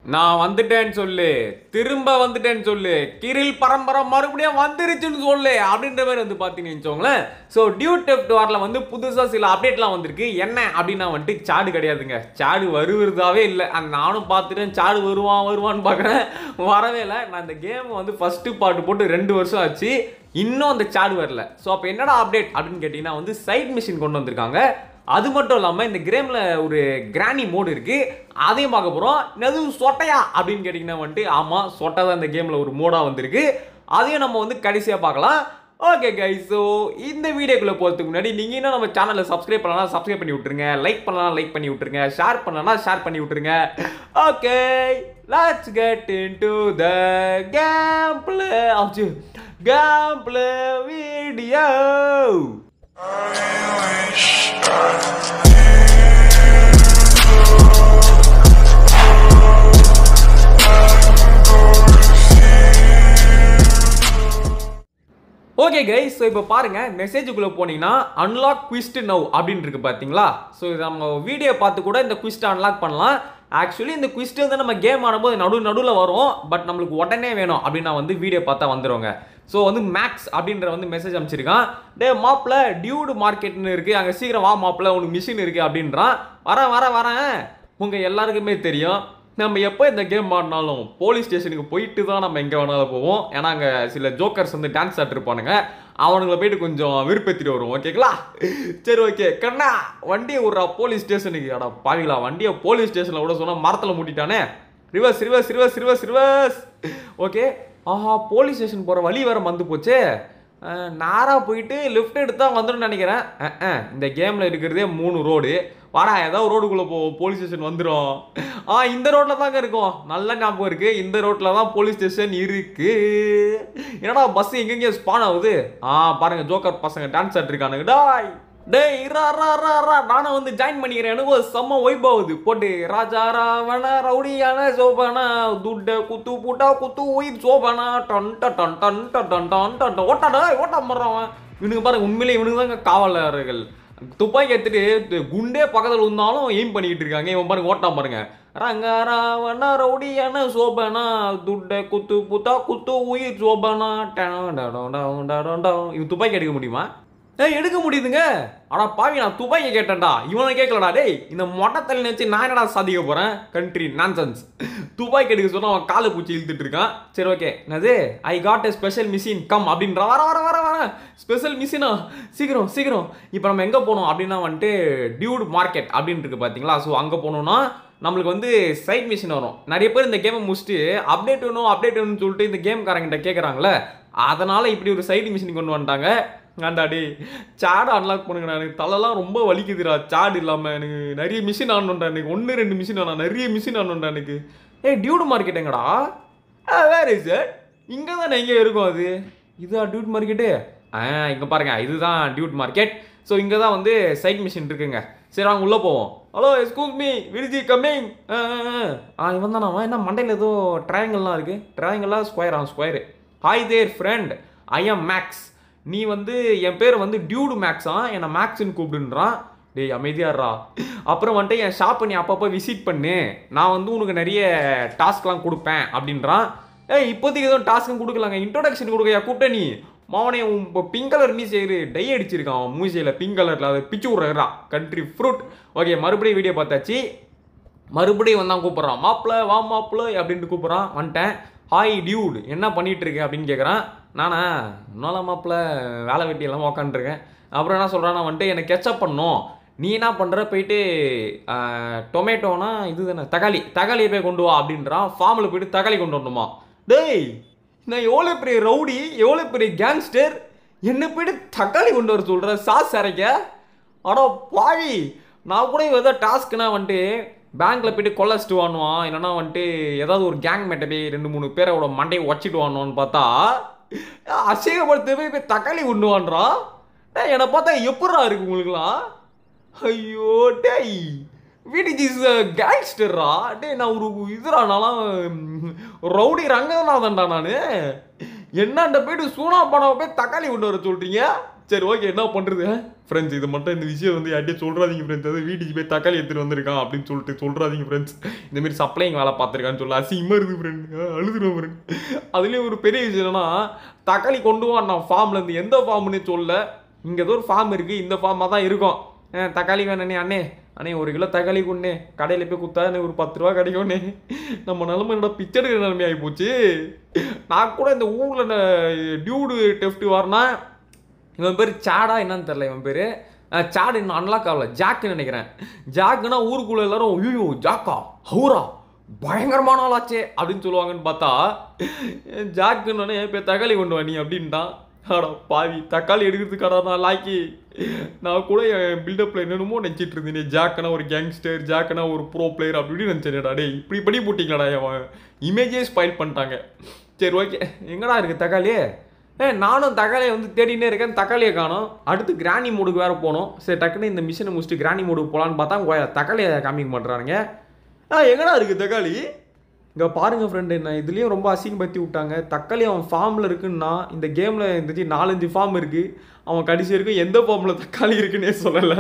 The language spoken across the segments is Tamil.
நான் வந்துட்டேன்னு சொல்லு திரும்ப வந்துட்டேன்னு சொல்லு கிரில் பரம்பரை மறுபடியும் வந்துருச்சுன்னு சொல்லு அப்படின்ற மாதிரி வந்து பார்த்தீங்கன்னு வச்சுக்கோங்களேன் ஸோ டியூ டெப்ட் வாரில் வந்து புதுசாக சில அப்டேட்லாம் வந்திருக்கு என்ன அப்படின்னா வந்துட்டு சாடு கிடையாதுங்க சாடு வருவதாவே இல்லை அந்த நானும் பார்த்துட்டேன் சாடு வருவான் வருவான்னு பார்க்குறேன் வரவே இல்லை நான் இந்த கேம் வந்து ஃபஸ்ட்டு பாட்டு போட்டு ரெண்டு வருஷம் ஆச்சு இன்னும் அந்த சாடு வரல ஸோ அப்போ என்னடா அப்டேட் அப்படின்னு கேட்டிங்கன்னா வந்து சைட் மிஷின் கொண்டு வந்திருக்காங்க அது மட்டும் இல்லாமல் இந்த கேமில் ஒரு கிராணி மோடு இருக்கு அதையும் பார்க்க போகிறோம் நெது சொட்டையா அப்படின்னு கேட்டிங்கன்னா வந்துட்டு ஆமாம் சொட்டை தான் இந்த கேமில் ஒரு மோடாக வந்திருக்கு அதையும் நம்ம வந்து கடைசியாக பார்க்கலாம் ஓகே கைஸ் ஸோ இந்த வீடியோக்குள்ளே போகிறதுக்கு முன்னாடி நீங்கள் இன்னும் நம்ம சேனலை சப்ஸ்கிரைப் பண்ணலாம் சப்ஸ்கிரைப் பண்ணி விட்ருங்க லைக் பண்ணலாம் லைக் பண்ணி விட்ருங்க ஷேர் பண்ணலாம் ஷேர் பண்ணி விட்ருங்க okay let's get into the game play ஆச்சு game play video okay guys so இப்போ பாருங்க மெசேஜுக்குள்ளே போனீங்கன்னா அன்லாக் குவிஸ்ட் நவ் அப்படின்னு இருக்கு பார்த்தீங்களா ஸோ இது நம்ம வீடியோ பார்த்து கூட இந்த குவிஸ்ட்டை அன்லாக் பண்ணலாம் ஆக்சுவலி இந்த குவிஸ்ட் வந்து நம்ம கேம் ஆடும்போது நடு நடுவில் வரும் பட் நம்மளுக்கு உடனே வேணும் அப்படின்னா வந்து வீடியோ பார்த்தா வந்துருவாங்க ஸோ வந்து மேக்ஸ் அப்படின்ற வந்து மெசேஜ் அனுப்பிச்சிருக்கான் டே மாப்பிள்ள டியூடு மார்க்கெட்னு இருக்குது அங்கே சீக்கிரம் வா மாப்பிள்ள உனக்கு மிஷின் இருக்குது அப்படின்றான் வரேன் வரேன் வரேன் உங்கள் எல்லாருக்குமே தெரியும் நம்ம எப்போ இந்த கேம் ஆடினாலும் போலீஸ் ஸ்டேஷனுக்கு போயிட்டு தான் நம்ம எங்கே வேணாலும் போவோம் ஏன்னா அங்கே சில ஜோக்கர்ஸ் வந்து டான்ஸ் ஆடிருப்பானுங்க அவனுங்களை போயிட்டு கொஞ்சம் விருப்பத்திட்டு வருவோம் ஓகேங்களா சரி ஓகே கண்ணா வண்டியை விட்றா போலீஸ் ஸ்டேஷனுக்கு அடா பாவிங்களா வண்டியை போலீஸ் ஸ்டேஷனில் விட சொன்னால் மரத்தில் மூட்டிட்டானே reverse reverse reverse reverse reverse okay ஆஹா போலீஸ் ஸ்டேஷன் போகிற வழி வேற மந்து போச்சே நேராக போயிட்டு லெஃப்ட் எடுத்தா வந்துடும் நினைக்கிறேன் அஹ், அஹ், இந்த கேமில் இருக்கிறதே மூணு ரோடு வாடா ஏதாவது ரோடுக்குள்ளே போவோம் போலீஸ் ஸ்டேஷன் வந்துடும் ஆ இந்த ரோட்டில் தாங்க இருக்கும் நல்ல ஞாபகம் இருக்கு இந்த ரோட்டில் தான் போலீஸ் ஸ்டேஷன் இருக்கு என்னடா பஸ் எங்கெங்கே ஸ்பான் ஆகுது ஆ பாருங்க ஜோக்கர் பசங்க டான்ஸ் ஆட்டிருக்கானுங்க டாய் டேய் இரா ரா ரா ரா நானும் வந்து ஜாயின் பண்ணிக்கிறேன் எனக்கு ஒரு செம்ம வைப் ஆகுது போட்டு ராஜா ராவண ரவுடியான சோபனா துட்ட குத்து புட்டா குத்து உயிர் சோபனா டன் டன் டன் டன் டன் டன் டன் டன் டன் ஓட்டாடா ஓட்டா மறான் இவனுக்கு பாருங்க உண்மையிலே இவனுக்கு தாங்க காவலர்கள் துப்பாக்கி எடுத்துட்டு து- குண்டே பக்கத்தில் இருந்தாலும் எய்ம் பண்ணிக்கிட்டு இருக்காங்க இவன் பாருங்க ஓட்டான் பாருங்க ரங்க ராவண ரவுடியான சோபனா துட்ட குத்து புத்தா குத்து உயிர் சோபனா டன் டன் டன் டன் டன் டன். இவன் துப்பாக்கி எடுக்க முடியுமா ஏய் எடுக்க முடியுதுங்க ஆனா பாவி நான் துபாயை கேட்டேன்டா இவனை கேட்கலடா டேய் இந்த மொட்டை தள்ளி வச்சு நான் என்னடா சாதிக்க போறேன் கண்ட்ரி நான்சென்ஸ் துபாய்க்கு எடுக்க சொன்னா அவன் காலை பூச்சி இழுத்துட்டு இருக்கான் சரி ஓகே என்னது I got a special mission come அப்படின்ற வர வர வர வர ஸ்பெஷல் மிஷினா சீக்கிரம் சீக்கிரம் இப்போ நம்ம எங்கே போகணும் அப்படின்னா வந்துட்டு டியூட் மார்க்கெட் அப்படின்னு இருக்கு பார்த்தீங்களா ஸோ அங்கே போகணும்னா நம்மளுக்கு வந்து சைட் மிஷின் வரும் நிறைய பேர் இந்த கேமை முடிச்சுட்டு அப்டேட் வேணும் அப்டேட் வேணும்னு சொல்லிட்டு இந்த கேம்காரங்கிட்ட கேட்குறாங்களே அதனால இப்படி ஒரு சைடு மிஷின் கொண்டு வந்துட்டாங்க ஆண்டாடி சாடு அன்லாக் பண்ணுங்கடா எனக்கு தலைலாம் ரொம்ப வலிக்குதுடா சாடு இல்லாமல் எனக்கு நிறைய மிஷின் ஆடணும்டா எனக்கு ஒன்று ரெண்டு மிஷின் வேணாம் நிறைய மிஷின் ஆடணும்டா எனக்கு ஏய் டியூடு மார்க்கெட் எங்கடா வேற இஸ் இங்கே தானே எங்கே இருக்கும் அது இதா டியூட் மார்க்கெட்டு ஆ இங்கே பாருங்க இதுதான் டியூட் மார்க்கெட் ஸோ இங்கே தான் வந்து சைட் மிஷின் இருக்குங்க சரி வாங்க உள்ளே போவோம் ஹலோ எஸ்கூஸ் மீ விரிஜி கம்மிங் ஆ இவன் தானே அவன் என்ன மண்டையில் ஏதோ ட்ரையாங்கிள்லாம் இருக்குது ட்ரையாங்கிளாக ஸ்கொயர் ஆ square hi there friend I am Max நீ வந்து என் பேர் வந்து டியூடு மேக்ஸா என்னை மேக்ஸ்னு கூப்பிடுன்றான் டேய் அமைதியாடுறா அப்புறம் வந்துட்டு என் ஷாப்பை நீ அப்பப்போ விசிட் பண்ணு நான் வந்து உனக்கு நிறைய டாஸ்க்லாம் கொடுப்பேன் அப்படின்றான் ஏய் இப்போதைக்கு எதுவும் டாஸ்க்கும் கொடுக்கலாங்க இன்ட்ரோடக்ஷன் கொடுக்கையா கூப்பிட்ட நீ மாவனே உன் இப்போ பிங்க் கலர் மீசைரு டை அடிச்சிருக்கான் அவன் மூசையில் பிங்க் கலரில் அதை பிச்சு விட்றா கண்ட்ரி ஃப்ரூட் ஓகே மறுபடியும் வீடியோ பார்த்தாச்சு மறுபடியும் வந்தான் கூப்பிட்றான் மாப்பிள்ள வா மாப்பிள்ள அப்படின்ட்டு கூப்பிட்றான் வந்துட்டேன் ஹாய் டியூட் என்ன பண்ணிட்டு இருக்க அப்படின்னு கேட்குறான் நானா என்னால மாப்பிள்ள வேலை வெட்டி எல்லாம் உக்காந்துருக்கேன் அப்புறம் என்ன சொல்கிறான் நான் வந்துட்டு எனக்கு கெச்சப் பண்ணும் நீ என்ன பண்ணுற போயிட்டு டொமேட்டோனா இது தானே தக்காளி தக்காளியை போய் கொண்டு வா அப்படின்றான் ஃபார்மில் போயிட்டு தக்காளி கொண்டு வரணுமா டேய் நான் எவ்வளோ பெரிய ரவுடி எவ்வளோ பெரிய கேங்ஸ்டர் என்ன போயிட்டு தக்காளி கொண்டு வர சொல்கிற சாஸ் அரைக்க அடோ பாவி நான் கூட ஏதோ டாஸ்க்னா வந்துட்டு பேங்க்ல போயிட்டு கொள்ளச்சிட்டு வாங்குவான் இல்லைன்னா வந்துட்டு ஏதாவது ஒரு கேங் மேட்டை போய் ரெண்டு மூணு பேரோட மண்டையை வச்சிட்டு வாங்குவான்னு பார்த்தா அசிங்கப்படுத்த போய் போய் தக்காளி கொண்டு வான்றான் டேய் என்னை பார்த்தா எப்படா இருக்கு உங்களுக்குலாம் ஐயோ டேய் வீட்டுக்கு இஸ் கேங்ஸ்டர்ரா டேய் நான் ஒரு இதுடா நான்லாம் ரவுடி ரங்கநாதன்டா நான் என்னண்ட போயிட்டு சூனா படம் போய் தக்காளி கொண்டு வர சொல்றீங்க சரி ஓகே என்ன பண்ணுறது ஃப்ரெண்ட்ஸ் இது மட்டும் இந்த விஷயம் வந்து யார்ட்டையும் சொல்கிறாதீங்க ஃப்ரெண்ட்ஸ் அது வீட்டுக்கு போய் தக்காளி எடுத்துட்டு வந்திருக்கான் அப்படின்னு சொல்லிட்டு சொல்கிறாதீங்க ஃப்ரெண்ட்ஸ் இந்த மாதிரி சப்ளைங் வேலை பார்த்துருக்கான்னு சொல்ல அசிங்கமாக இருக்குது ஃப்ரெண்ட் அழுதுருவோம் ஃப்ரெண்ட் அதுலேயும் ஒரு பெரிய விஷயம் என்னன்னா தக்காளி கொண்டு வா நான் ஃபார்ம்லேருந்து எந்த ஃபார்ம்னு சொல்ல இங்கே ஏதோ ஒரு ஃபார்ம் இருக்குது இந்த ஃபார்மாக தான் இருக்கும் அஹ் தக்காளி வேணே அண்ணே அண்ணே ஒரு கிலோ தக்காளி கொண்டே கடையில் போய் குத்தா எனக்கு ஒரு பத்து ரூபா கிடைக்கும்னே நம்ம நிலமை என்னடா பிச்சை எடுக்கிற நிலைமை ஆகி போச்சு நான் கூட இந்த ஊரில் டியூடு டெஃப்ட் வரனா இவன் பேர் சாடா என்னன்னு தெரில இவன் பேர் சாடு இன்னும் அன்லாக் ஆகல ஜாக்குன்னு நினைக்கிறேன் ஜாக்குன்னா ஊருக்குள்ள எல்லாரும் ஐயோ ஜாக்கா ஹவுரா பயங்கரமான ஆளாச்சே அப்படின்னு சொல்லுவாங்கன்னு பார்த்தா ஜாக்குன்னு போய் தக்காளி கொண்டு வா நீ அப்படின்ட்டான் ஆடா பாவி தக்காளி எடுக்கிறதுக்காடா நான் லாக்கி நான் கூட என் பில்டப்பில் என்னென்னமோ நினச்சிட்டு இருந்தேன் ஜாக்கனா ஒரு கேங்ஸ்டர் ஜாக்கனா ஒரு ப்ரோ பிளேயர் அப்படி இப்படி நினச்சேன்டா டேய் இப்படி பண்ணி போட்டிங்களாடா என் இமேஜே ஸ்பாயில் பண்ணிட்டாங்க சரி ஓகே எங்கடா இருக்குது தக்காளி ஏ நானும் தக்காளியை வந்து தேடினே இருக்கேன் தக்காளியை காணோம் அடுத்து கிராணி மோடுக்கு வேறு போகணும் சரி டக்குன்னு இந்த மிஷினை முடிச்சுட்டு கிராணி மோடுக்கு போகலான்னு பார்த்தா கொ- தக்காளியை காமிக்க மாட்டுறானுங்க ஆ எங்கடா இருக்குது தக்காளி இங்கே பாருங்க ஃப்ரெண்டு நான் இதுலேயும் ரொம்ப அசிங்கப்படுத்தி விட்டாங்க தக்காளி அவன் ஃபார்மில் இருக்குன்னா இந்த கேமில் இருந்துச்சு நாலஞ்சு ஃபார்ம் இருக்குது அவன் கடைசி வரைக்கும் எந்த ஃபார்மில் தக்காளி இருக்குன்னே சொல்லலை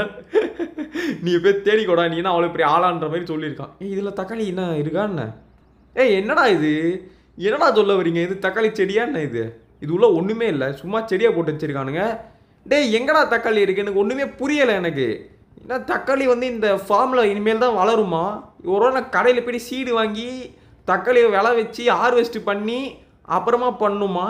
நீ போய் தேடிக்கோடா நீ என்ன அவ்வளோ பெரிய ஆளான்ற மாதிரி சொல்லியிருக்கான் ஏய் இதில் தக்காளி என்ன இருக்கா என்ன ஏய் என்னடா இது என்னடா சொல்ல வரீங்க இது தக்காளி செடியா என்ன இது இது உள்ள ஒன்றுமே இல்லை சும்மா செடியை போட்டு வச்சிருக்கானுங்க டேய் எங்கடா தக்காளி இருக்கு எனக்கு ஒன்றுமே புரியலை எனக்கு என்ன தக்காளி வந்து இந்த ஃபார்மில் இனிமேல் தான் வளருமா ஒரு நான் கடையில் போய் சீடு வாங்கி தக்காளியை விளை வச்சு ஹார்வெஸ்ட் பண்ணி அப்புறமா பண்ணுமா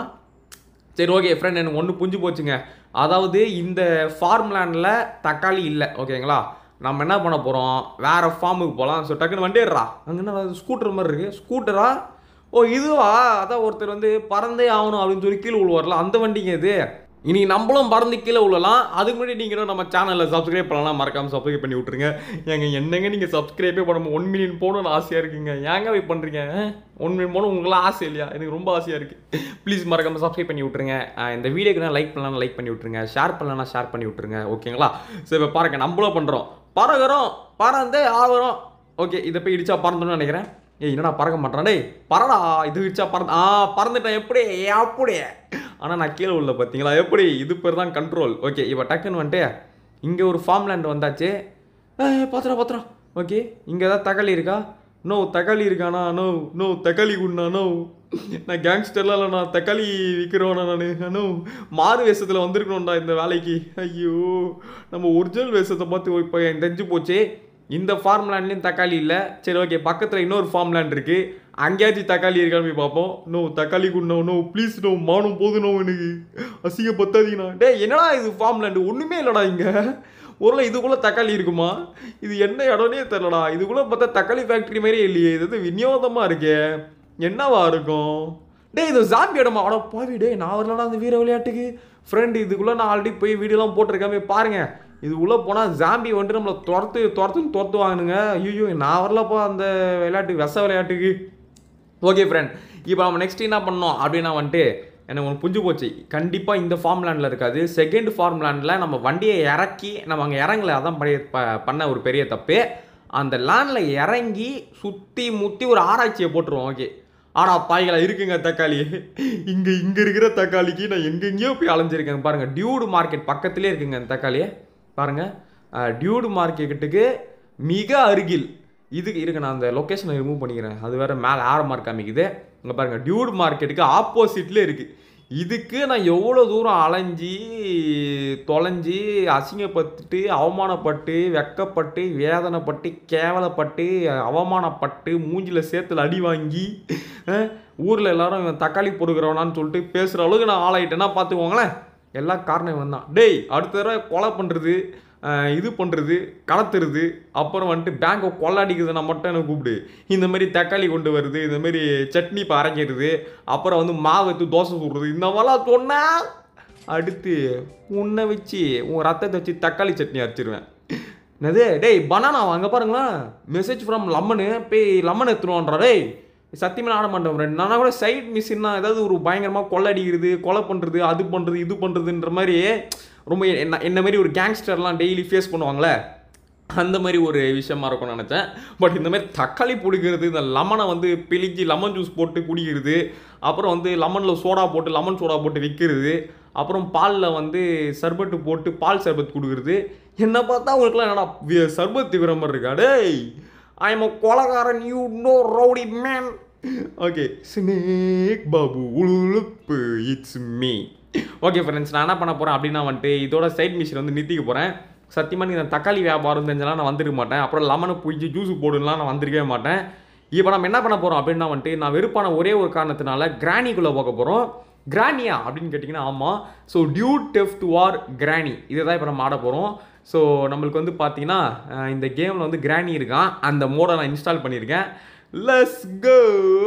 சரி ஓகே ஃப்ரெண்ட் எனக்கு ஒன்று புரிஞ்சு போச்சுங்க அதாவது இந்த ஃபார்ம்லேண்டில் தக்காளி இல்லை ஓகேங்களா நம்ம என்ன பண்ண போகிறோம் வேறு ஃபார்முக்கு போகலாம் ஸோ டக்குன்னு வண்டிடுறா அங்கே என்ன ஸ்கூட்டர் மாதிரி இருக்குது ஸ்கூட்டரா ஓ இதுவா அதான் ஒருத்தர் வந்து பறந்தே ஆகணும் அப்படின்னு சொல்லி கீழே விழுவார்ல அந்த வண்டிங்க இது இனி நம்மளும் பறந்து கீழே விழலாம் அதுக்கு முன்னாடி நீங்களும் நம்ம சேனலில் சப்ஸ்கிரைப் பண்ணலாம் மறக்காம சப்ஸ்கிரைப் பண்ணி விட்ருங்க ஏங்க என்னங்க நீங்கள் சப்ஸ்கிரைபே பண்ண ஒன் மில்லியன் போகணும்னு ஆசையாக இருக்குங்க ஏங்க வெயிட் பண்ணுறீங்க ஒன் மில்லியன் போகணும் உங்களாம் ஆசை இல்லையா எனக்கு ரொம்ப ஆசையாக இருக்குது ப்ளீஸ் மறக்காம சப்ஸ்கிரைப் பண்ணி விட்ருங்க அஹ் இந்த வீடியோக்கு நான் லைக் பண்ணலாம் லைக் பண்ணி விட்ருங்க ஷேர் பண்ணலாம் ஷேர் பண்ணி விட்ருங்க ஓகேங்களா சரி இப்போ பாருங்க நம்மளும் பண்ணுறோம் பறகுறோம் பறந்தே ஆகுறோம் ஓகே இதை போய் இடிச்சா பறந்தோம்னு நினைக்கிறேன் ஏய் என்னடா பறக்க மாட்டான் டேய் பறடா இது இடிச்சா பறந்து ஆ பறந்துட்டேன் எப்படி அப்படி ஆனால் நான் கீழே உள்ள பார்த்தீங்களா எப்படி இது பேர் தான் கண்ட்ரோல் ஓகே இப்போ டக்குன்னு வந்துட்டு இங்கே ஒரு ஃபார்ம் லேண்ட் வந்தாச்சு பாத்திரம் பாத்திரம் ஓகே இங்கே ஏதாவது தக்காளி இருக்கா நோ தக்காளி இருக்கானா நோ நோ தக்காளி குண்ணா நோ நான் கேங்ஸ்டர்லாம் இல்லை நான் தக்காளி விற்கிறவனா நான் நோ மாறு வேஷத்தில் வந்திருக்கணும்டா இந்த வேலைக்கு ஐயோ நம்ம ஒரிஜினல் வேஷத்தை பார்த்து இப்போ எனக்கு தெரிஞ்சு போச்சு இந்த ஃபார்ம் லேண்ட்லேயும் தக்காளி இல்லை சரி ஓகே பக்கத்தில் இன்னொரு ஃபார்ம் லேண்ட் இருக்குது அங்கேயாச்சும் தக்காளி இருக்கான்னு போய் பார்ப்போம் நோ தக்காளி குண்ணோ நோ ப்ளீஸ் நோ மானம் போதும் நோ எனக்கு அசிங்க பத்தாதீங்கண்ணா டேய் என்னடா இது ஃபார்ம் லேண்டு ஒன்றுமே இல்லைடா இங்கே ஒருவேளை இதுக்குள்ளே தக்காளி இருக்குமா இது என்ன இடம்னே தெரிலடா இதுக்குள்ளே பார்த்தா தக்காளி ஃபேக்ட்ரி மாதிரியே இல்லையே இது வந்து விநியோகமாக இருக்கே என்னவா இருக்கும் டேய் இது ஜாம்பி இடமா அட பாவி டேய் நான் வரலடா அந்த வீர விளையாட்டுக்கு ஃப்ரெண்டு இதுக்குள்ளே நான் ஆல்ரெடி போய் வீடியோலாம் போட்டிருக்கேன் போய் பாருங்க இது உள்ளே போனால் ஜாம்பி வந்துட்டு நம்மளை துரத்து துரத்துன்னு துரத்துவானுங்க ஐயோ நான் வரலப்பா அந்த விளையாட்டு வெச விளையாட்டுக்கு ஓகே ஃப்ரெண்ட் இப்போ நம்ம நெக்ஸ்ட் என்ன பண்ணோம் அப்படின்னா வந்துட்டு எனக்கு ஒன்று புரிஞ்சு போச்சு கண்டிப்பாக இந்த ஃபார்ம் லேண்டில் இருக்காது செகண்ட் ஃபார்ம் லேண்டில் நம்ம வண்டியை இறக்கி நம்ம அங்கே இறங்கல அதான் பழைய ப- பண்ண ஒரு பெரிய தப்பு அந்த லேண்டில் இறங்கி சுற்றி முற்றி ஒரு ஆராய்ச்சியை போட்டுருவோம் ஓகே ஆடா பாய்களா இருக்குங்க தக்காளி இங்கே இங்கே இருக்கிற தக்காளிக்கு நான் எங்கெங்கேயோ போய் அலைஞ்சிருக்கேன் பாருங்கள் டியூடு மார்க்கெட் பக்கத்துலேயே இருக்குங்க அந்த தக்காளியே பாருங்கள் டியூடு மார்க்கெட்டுக்கு மிக அருகில் இதுக்கு இருக்கு நான் அந்த லொக்கேஷனை ரிமூவ் பண்ணிக்கிறேன் அது வேற மேலே ஆர மார்க் காமிக்குது இங்கே பாருங்க டியூட் மார்க்கெட்டுக்கு ஆப்போசிட்ல இருக்கு இதுக்கு நான் எவ்வளோ தூரம் அலைஞ்சி தொலைஞ்சி அசிங்கப்பட்டுட்டு அவமானப்பட்டு வெக்கப்பட்டு வேதனைப்பட்டு கேவலப்பட்டு அவமானப்பட்டு மூஞ்சில சேத்துல அடி வாங்கி அஹ், ஊர்ல எல்லாரும் இவன் தக்காளி பொறுக்கிறவனான்னு சொல்லிட்டு பேசுற அளவுக்கு நான் ஆளாயிட்டேன்னா பார்த்துக்கோங்களேன் எல்லா காரணம் இவன் தான் டேய் அடுத்த தடவை கொலை பண்ணுறது இது பண்ணுறது கடத்துறது அப்புறம் வந்துட்டு பேங்கை கொள்ளாடிக்கிறதுனா மட்டும் எனக்கு கூப்பிடு இந்த மாதிரி தக்காளி கொண்டு வருது இந்த மாதிரி சட்னி இப்போ அரைக்கிறது அப்புறம் வந்து மாவு எடுத்து தோசை சுடுறது இந்த மாதிரிலாம் சொன்னா அடுத்து உன்னை வச்சு உன் ரத்தத்தை வச்சு தக்காளி சட்னி அரைச்சிருவேன் என்னது டேய் பனானா அங்கே பாருங்களேன் மெசேஜ் ஃப்ரம் லம்மனு போய் லம்மன் எடுத்துருவான்றா டேய் சத்தியமாக ஆட மாட்டேன் ஃப்ரெண்ட் நான் கூட சைட் மிஷின்னா ஏதாவது ஒரு பயங்கரமாக கொள்ளடிக்கிறது கொலை பண்ணுறது அது பண்ணுறது இது பண்ணுறதுன்ற மாதிரி ரொம்ப என்ன என்ன மாதிரி ஒரு கேங்ஸ்டர்லாம் டெய்லி ஃபேஸ் பண்ணுவாங்களே அந்த மாதிரி ஒரு விஷயமா இருக்கும்னு நினச்சேன் பட் இந்த மாதிரி தக்காளி பிடிக்கிறது இந்த லெமனை வந்து பிழிஞ்சு லெமன் ஜூஸ் போட்டு குடிக்கிறது அப்புறம் வந்து லெமனில் சோடா போட்டு லெமன் சோடா போட்டு விற்கிறது அப்புறம் பாலில் வந்து சர்பத்து போட்டு பால் சர்பத் கொடுக்குறது என்ன பார்த்தா அவங்களுக்குலாம் என்னடா வி- சர்பத் விவரம் மாதிரி இருக்கா டேய் ஐ எம் கொலகாரன் you know rowdy man okay snake Babu உழுப்பு இட்ஸ் மீ ஓகே ஃப்ரெண்ட்ஸ் நான் என்ன பண்ண போகிறேன் அப்படின்னா வந்துட்டு இதோட சைட் மிஷின் வந்து நிறுத்திக்க போகிறேன் சத்தியமாக நீங்கள் தக்காளி வியாபாரம் செஞ்சலாம் நான் வந்திருக்க மாட்டேன் அப்புறம் லெமனை பூச்சி ஜூஸ் போடுலாம் நான் வந்திருக்கவே மாட்டேன் இப்போ நம்ம என்ன பண்ண போகிறோம் அப்படின்னா வந்துட்டு நான் வெறுப்பான ஒரே ஒரு காரணத்தினால கிராணிக்குள்ளே போக போகிறோம் கிராணியா அப்படின்னு கேட்டிங்கன்னா ஆமாம் ஸோ டியூ டெஃப்ட் வார் கிராணி இதை தான் இப்போ நம்ம ஆட போகிறோம் ஸோ நம்மளுக்கு வந்து பார்த்தீங்கன்னா அஹ், இந்த கேமில் வந்து கிராணி இருக்கான் அந்த மோடை நான் இன்ஸ்டால் பண்ணியிருக்கேன் let's go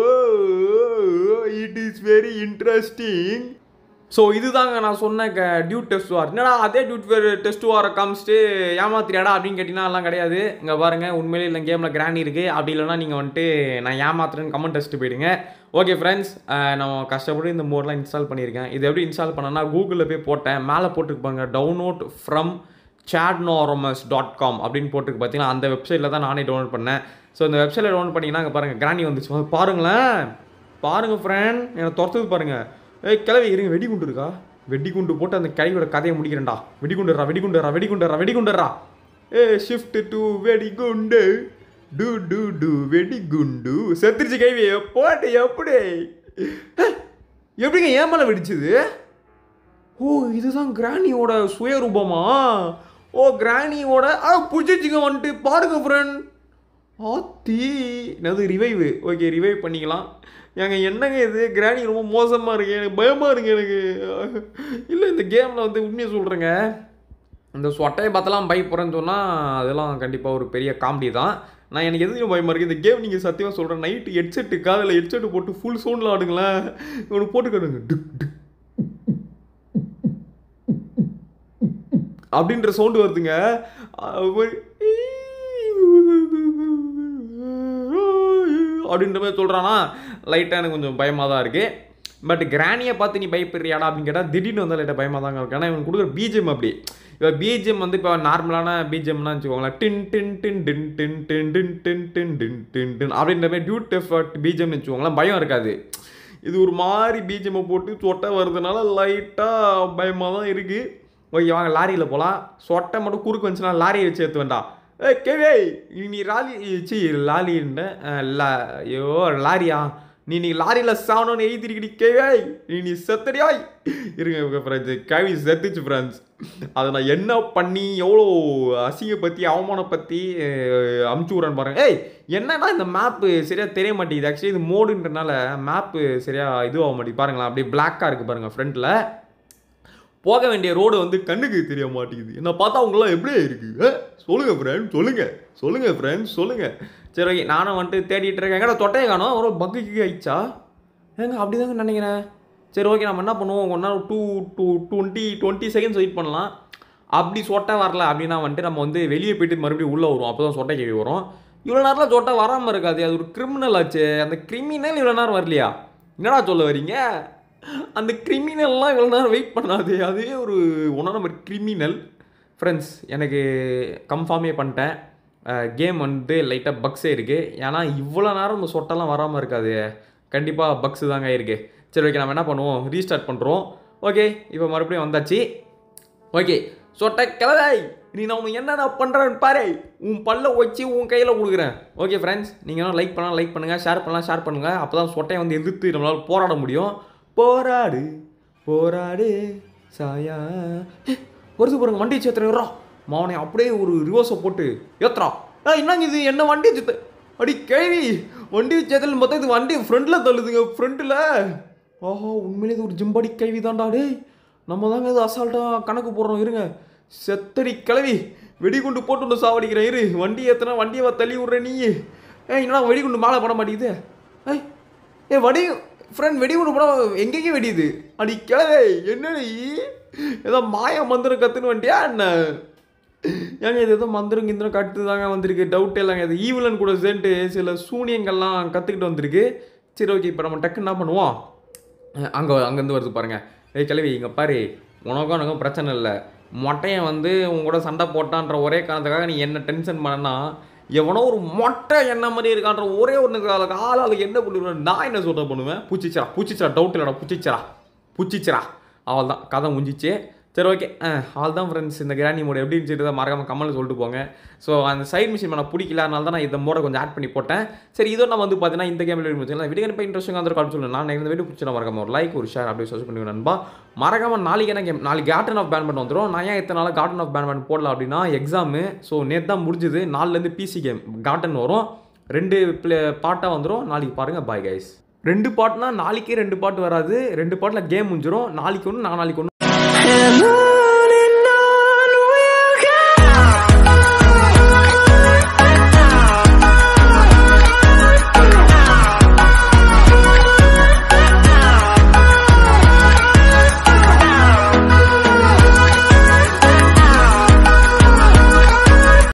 it is very interesting so இதுதாங்க நான் சொன்ன டியூ டெஸ்ட் வார் என்னடா அதே டியூட் டெஸ்ட் வாரை காமிச்சிட்டு ஏமாத்திரியாடா அப்படின்னு கேட்டிங்கன்னா எல்லாம் கிடையாது இங்கே பாருங்கள் உண்மையிலே இல்லை கேமில் கிராண்ட் இருக்குது அப்படி இல்லைன்னா நீங்கள் வந்துட்டு நான் ஏமாத்துறேன்னு கமெண்ட் டெஸ்ட் போயிடுங்க ஓகே ஃப்ரெண்ட்ஸ் நான் கஷ்டப்பட்டு இந்த மோட்லாம் இன்ஸ்டால் பண்ணியிருக்கேன் இது எப்படி இன்ஸ்டால் பண்ணேன்னா கூகுளில் போய் போட்டேன் மேலே போட்டுருப்பாங்க டவுன்லோட் ஃப்ரம் சாட்னோரமஸ் டாட் காம் அப்படின்னு போட்டுருக்கு பார்த்தீங்கன்னா அந்த வெப்சைட்டில் தான் நானே டவுன்லோட் பண்ணேன் ஸோ இந்த வெப்சைட்டில் டவுன்லோட் பண்ணிங்கன்னா அங்கே பாருங்கள் கிராணி வந்துச்சு வந்து பாருங்களேன் பாருங்கள் ஃப்ரெண்ட் என்னை துரத்துது பாருங்கள் ஏய் கிளவி இருங்க வெடிகுண்டு இருக்கா வெடிகுண்டு போட்டு அந்த கிளவியோட கதையை முடிக்கிறேன்டா வெடிகுண்டுறா வெடிகுண்டுறா வெடிகுண்டுறா வெடிகுண்டுறா ஏ ஷிஃப்ட் டு வெடிகுண்டு டு டு டு வெடிகுண்டு செத்துருச்சு கைவி போட்டு எப்படி ஏய், எப்படிங்க ஏன் மேலே வெடிச்சுது ஓ இதுதான் கிராணியோட சுயரூபமா ஓ கிராணியோட ஆ புடிச்சிச்சிங்க வந்துட்டு பாருங்க ஃப்ரெண்ட் ஆத்தி என்னது ரிவைவ் ஓகே ரிவைவ் பண்ணிக்கலாம் ஏங்க என்னங்க இது கிராணி ரொம்ப மோசமாக இருக்கு எனக்கு பயமாக இருக்கு எனக்கு இல்லை இந்த கேமில் வந்து உண்மையை சொல்கிறேங்க இந்த சொட்டையை பார்த்தலாம் பயப்படுறேன்னு சொன்னால் அதெல்லாம் கண்டிப்பாக ஒரு பெரிய காமெடி தான் நான் எனக்கு எதுவும் பயமாக இருக்குது இந்த கேம் நீங்கள் சத்தியமாக சொல்கிறேன் நைட்டு ஹெட்செட்டு காதில் ஹெட்செட்டு போட்டு ஃபுல் சவுண்டில் ஆடுங்களேன் இவனு போட்டுக்கிடுங்க டிக் டிக் அப்படின்ற சவுண்டு வருதுங்க அது போய் அப்படின்ற மாதிரி சொல்கிறானா லைட்டாக எனக்கு கொஞ்சம் பயமாக தான் இருக்குது பட் கிராணியை பார்த்து நீ பயப்படுறியாடா அப்படின்னு கேட்டால் திடீர்னு வந்தால் லைட்டாக பயமாக தாங்க இருக்கு ஏன்னா இவன் கொடுக்குற பிஜிஎம் அப்படி இப்போ பிஜிஎம் வந்து இப்போ நார்மலான பிஜிஎம்னா வச்சுக்கோங்களேன் டின் டின் டின் டின் டின் டின் டின் டின் டின் டின் டின் டின் அப்படின்ற மாதிரி டியூட் எஃபர்ட் பிஜிஎம்னு வச்சுக்கோங்களேன் பயம் இருக்காது இது ஒரு மாதிரி பிஜிஎம்மை போட்டு சொட்டை வருதுனால லைட்டாக பயமாக தான் இருக்குது ஓகே வாங்க லாரியில் போகலாம் சொட்டை மட்டும் குறுக்கு வந்துச்சுன்னா லாரியை வச்சு ஏற்று வேண்டாம் ஏ கேவே நீ லாரி சி லாரின்ன லா ஐயோ லாரியா நீ நீ லாரியில் சாவணும்னு எழுதிருக்கடி கேவே நீ நீ செத்தடியாய் இருங்க ஃப்ரெண்ட்ஸ் கேவி செத்துச்சு ஃப்ரெண்ட்ஸ் அதை நான் என்ன பண்ணி எவ்வளோ அசிங்கப்படுத்தி அவமானப்படுத்தி அமுச்சு விட்றேன்னு பாருங்க ஏய் என்னன்னா இந்த மேப்பு சரியாக தெரிய மாட்டேங்குது ஆக்சுவலி இது மோடுன்றனால மேப்பு சரியாக இதுவாக மாட்டேங்குது பாருங்களேன் அப்படியே பிளாக்காக இருக்குது பாருங்கள் ஃப்ரண்ட்டில் போக வேண்டிய ரோடு வந்து கண்ணுக்கு தெரிய மாட்டேங்குது என்ன பார்த்தா அவங்களாம் எப்படி இருக்கு அஹ், சொல்லுங்க ஃப்ரெண்ட் சொல்லுங்க சொல்லுங்க ஃப்ரெண்ட் சொல்லுங்க சரி ஓகே நானும் வந்துட்டு தேடிட்டு இருக்கேன் எங்கடா தொட்டையை காணோம் ஒரு பக்கு கிக்கு ஆயிடுச்சா ஏங்க அப்படிதாங்க நினைக்கிறேன் சரி ஓகே நம்ம என்ன பண்ணுவோம் ஒன்றா two two twenty twenty seconds wait பண்ணலாம் அப்படி சொட்டை வரல அப்படின்னா வந்துட்டு நம்ம வந்து வெளியே போயிட்டு மறுபடியும் உள்ளே வருவோம் அப்போ தான் சொட்டை கேள்வி வரும் இவ்வளோ நேரத்தில் சொட்டை வராமல் இருக்காது அது ஒரு கிரிமினல் ஆச்சு அந்த கிரிமினல் இவ்வளோ நேரம் வரலையா என்னடா சொல்ல வரீங்க அந்த கிரிமினல்லாம் இவ்வளோ நேரம் வெயிட் பண்ணாது அதுவே ஒரு ஒன்றா நம்பர் கிரிமினல் ஃப்ரெண்ட்ஸ் எனக்கு கன்ஃபார்மே பண்ணிட்டேன் கேம் வந்து லைட்டாக பக்ஸே இருக்குது ஏன்னா இவ்வளோ நேரம் இந்த சொட்டெல்லாம் வராமல் இருக்காது கண்டிப்பாக பக்ஸ் தாங்க இருக்குது சரி ஓகே நம்ம என்ன பண்ணுவோம் ரீஸ்டார்ட் பண்ணுறோம் ஓகே இப்போ மறுபடியும் வந்தாச்சு ஓகே சொட்டை கிளவை நீ நான் உனக்கு என்னென்ன பண்ணுறேன்னு பாரு உன் பல்ல வச்சு உன் கையில் கொடுக்குறேன் ஓகே ஃப்ரெண்ட்ஸ் நீங்கள் லைக் பண்ணலாம் லைக் பண்ணுங்கள் ஷேர் பண்ணலாம் ஷேர் பண்ணுங்கள் அப்போ தான் சொட்டையை வந்து எதிர்த்து நம்மளால் போராட முடியும் போராடு போராடு சாயா ஏய், வருது பாருங்க வண்டி சேத்துறா மாவனை அப்படியே ஒரு ரிவர்ஸை போட்டு ஏத்துறா ஆ என்னங்க இது என்ன வண்டி சேத்து அடி கேள்வி வண்டி சேத்தல் பார்த்தா இது வண்டி ஃப்ரண்ட்டில் தள்ளுதுங்க ஃப்ரண்ட்டில் ஆஹா உண்மையிலே இது ஒரு ஜிம்பாடி கேள்வி தான்டா டேய் நம்ம தாங்க இது அசால்ட்டாக கணக்கு போடுறோம் இருங்க செத்தடி கிளவி வெடிகுண்டு போட்டு ஒன்று சாவடிக்கிறேன் இரு வண்டி ஏத்துனா வண்டியை தள்ளி விட்ற நீ ஏய் என்னடா வெடிகுண்டு மேலே பட மாட்டேங்குது ஏய் ஏ வடி ஃப்ரெண்ட் வெடிகுண்டு படம் எங்கெங்கே வெடியுது அடி கிளவே என்னடி ஏதோ மாயா மந்திரம் கற்றுன்னு வந்துட்டியா என்ன ஏங்க இது ஏதோ மந்திரம் கிந்திரம் கட்டு தாங்க வந்திருக்கு டவுட் இல்லைங்க இது ஈவிலன் கூட சேர்ந்துட்டு சில சூனியங்கள்லாம் கற்றுக்கிட்டு வந்திருக்கு சரி ஓகே இப்போ நம்ம டக்குன்னு என்ன பண்ணுவோம் அங்கே அங்கேருந்து வருது பாருங்க ஏய் கிளவி இங்கே பாரு உனக்கும் எனக்கும் பிரச்சனை இல்லை மொட்டையன் வந்து உன் கூட சண்டை போட்டான்ற ஒரே காரணத்துக்காக நீ என்ன டென்ஷன் பண்ணனா எவனோ ஒரு மொட்டை என்ன மாதிரி இருக்கான்ற ஒரே ஒன்று ஆள் ஆளுக்கு என்ன பண்ணிடுவேன் நான் என்ன சொல்ல பண்ணுவேன் பூச்சிச்சரா பூச்சிச்சரா டவுட் இல்லைடா பூச்சிச்சரா பூச்சிச்சரா அவள் தான் கதை முடிஞ்சிச்சு சரி ஓகே ஆல் தான் ஃப்ரெண்ட்ஸ் இந்த கிராணி மோட் எப்படி இருந்துச்சு மறக்காம கமெண்ட்ல சொல்லிட்டு போங்க ஸோ அந்த சைட் மிஷின் நான் பிடிக்கல அதனால தான் நான் இந்த மோட கொஞ்சம் ஆட் பண்ணி போட்டேன் சரி இதோ நான் வந்து பார்த்தீங்கன்னா இந்த கேமில் முடிச்சு வீடியோ இப்போ இன்ட்ரெஸ்டிங்காக வந்து கால் சொல்லுங்கள் நான் இந்த வீடியோ பிடிச்சா மறக்காம ஒரு லைக் ஒரு ஷேர் அப்படியே சர்ச் பண்ணி நண்பா மறக்காம நாளைக்கு என்ன கேம் நாளைக்கு கார்டன் ஆஃப் பேன் பண்ண வந்துடும் நான் ஏன் இத்தனை நாளாக கார்டன் ஆஃப் பேன் பண்ண போடல அப்படின்னா எக்ஸாமு ஸோ நேற்று தான் முடிஞ்சுது நாலுலேருந்து பிசி கேம் கார்டன் வரும் ரெண்டு பிளே பாட்டாக வந்துடும் நாளைக்கு பாருங்கள் பாய் கைஸ் ரெண்டு பாட்டுனா நாளைக்கே ரெண்டு பாட்டு வராது ரெண்டு பாட்டில் கேம் முடிஞ்சிடும் நாளைக்கு ஒன்று நான் நாளைக்கு ஒன்று And